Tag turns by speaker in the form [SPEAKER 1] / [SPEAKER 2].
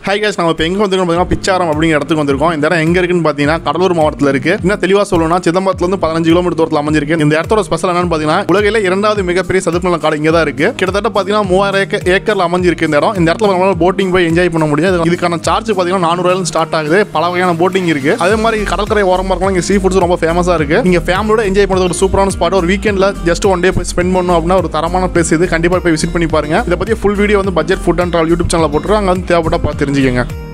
[SPEAKER 1] high case நம்ம இப்போ எங்கே வந்திருக்கோம் பார்த்தீங்கன்னா பிச்சாரம் அப்படிங்கிற இடத்துக்கு வந்திருக்கோம் இந்த இடம் எங்கே இருக்குன்னு பார்த்தீங்கன்னா கடலூர் மாவட்டத்தில் இருக்கு இன்னும் தெளிவாக சொல்லணும்னா சிதம்பரத்துலேருந்து பதினஞ்சு கிலோமீட்டர் தூரத்தில் அமைஞ்சிருக்கு இந்த இடத்தோட ஸ்பெஷல் என்னன்னு பார்த்தீங்கன்னா உலகிலே இரண்டாவது மிகப்பெரிய சதுப்பு நில காடு இங்கே தான் இருக்கு கிட்டத்தட்ட பார்த்தீங்கன்னா மூவாயிரம் ஏக்கர் ஏக்கரில் அமைஞ்சிருக்கு இந்த இடம் இந்த இடத்துல நம்மளால போட்டிங் போய் என்ஜாய் பண்ண முடியும் இது- இதுக்கான சார்ஜ் பார்த்தீங்கன்னா நானூறுவாயிலும் ஸ்டார்ட் ஆகுது பல வகையான போட்டிங் இருக்கு அதே மாதிரி கடற்கரை ஓரமாக இருக்கலாம் இங்கே சீ ஃபுட்ஸ் ரொம்ப ஃபேமஸாக இருக்கு நீங்க ஃபேமிலியோட என்ஜாய் பண்ணுறது ஒரு சூப்பரான ஸ்பாட் ஒரு வீக்கெண்டில் ஜஸ்ட் ஒன் டே போய் ஸ்பெண்ட் பண்ணணும் அப்படின்னா ஒரு தரமான பிளேஸ் இது கண்டிப்பாக போய் விசிட் பண்ணி பாருங்க இதை பற்றி ஃபுல் வீடியோ வந்து budget food and travel YouTube சேனலில் போட்டுருவோம் அங்கே வந்து தேவைப்பட்டா பார்த்து தெரிஞ்சுக்கங்க